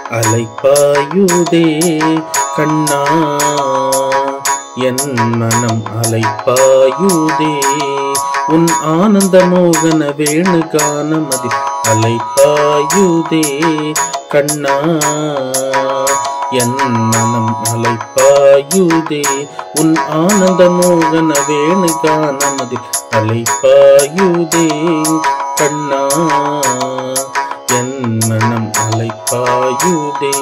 அலைப்பாயுதே கண்ணா என் மனம் அலைப்பாயுதே உன் ஆனந்த மோகன வேணு கானமதி அலைப்பாயுதே கண்ணா என் மனம் அலைப்பாயுதே உன் ஆனந்த மோகன வேணு கானமதி அலைப்பாயுதே கண்ணா என் மனம் அலைப்பாயுதே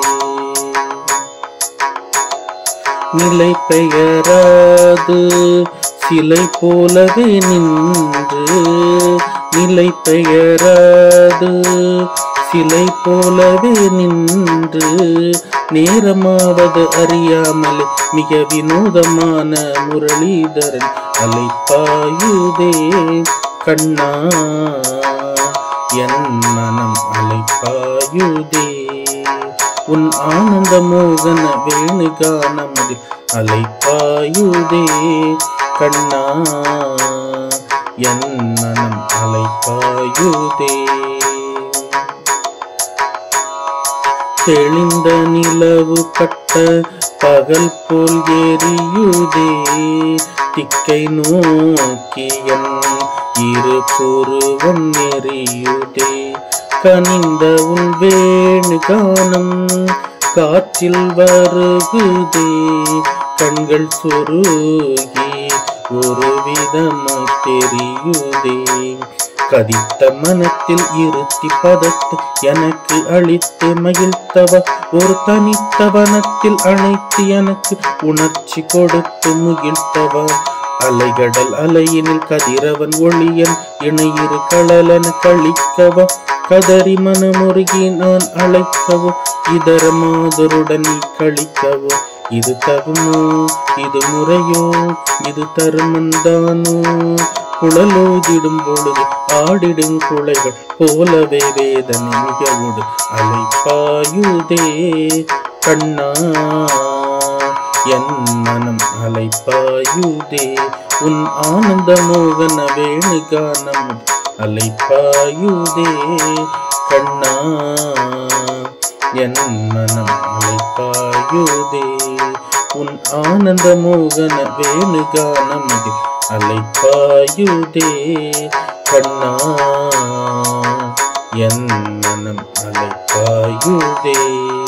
நிலை பெயராது சிலை போலவே நின்று நிலை பெயராது சிலை போலவே நின்று நேரமாவது அறியாமல் மிக வினோதமான முரளிதரன் அலைப்பாயுதே கண்ணா என் மனம் அலைப்பாயுதே உன் ஆனந்த மோகன வேணு கானமதி அலைப்பாயுதே கண்ணா என் மனம் அலைப்பாயுதே தெளிந்த நிலவு கட்ட பகல் போல் எரியுதே திக்கை நோக்கி என் இரு புருவம் எரியுதே கனிந்த உன் வேணு கானம் காற்றில் வருகுதே கண்கள் சொருகி ஒரு விதமாய் தெரியுதே கதித்த மனத்தில் இருத்தி பதத்து எனக்கு அளித்து மகிழ்த்தவ ஒரு தனித்த வனத்தில் அணைத்து எனக்கு உணர்ச்சி கொடுத்து முகிழ்த்தவ அலைகடல் அலையினில் கதிரவன் ஒளியன் இணையிரு களலன கழிக்கவ கதறி மனமுருகி நான் அழைக்கவோ இதர மாதருடன் நீ கழிக்கவோ இது தகுமோ இது முறையோ இது தருமந்தானோ குழலோதிடும் பொழுது ஆடிடும் குழைகள் போலவே வேதனை மிகவுடு அலைப்பாயுதே கண்ணா என் மனம் அலைப்பாயுதே உன் ஆனந்த மோகன வேணு கானம் அலைப்பாயுதே கண்ணா என் மனம் அலைப்பாயுதே உன் ஆனந்த மோகன வேணு கானமதி அலைப்பாயுதே கண்ணா என் மனம் அலைப்பாயுதே